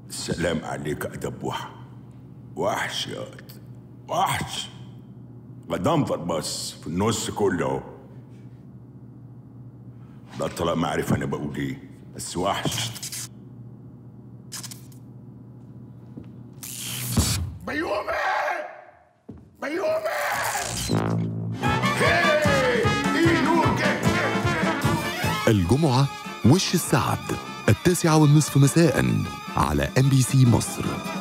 السلام عليك يا دبوحة وحش يا واد. وحش غضنفر بس في النص كله اهو ده طلع ما عارف انا بقول ايه بس وحش بيومي بيومي هي دي نور كده الجمعة وش السعد التاسعة والنصف مساء على ام بي سي مصر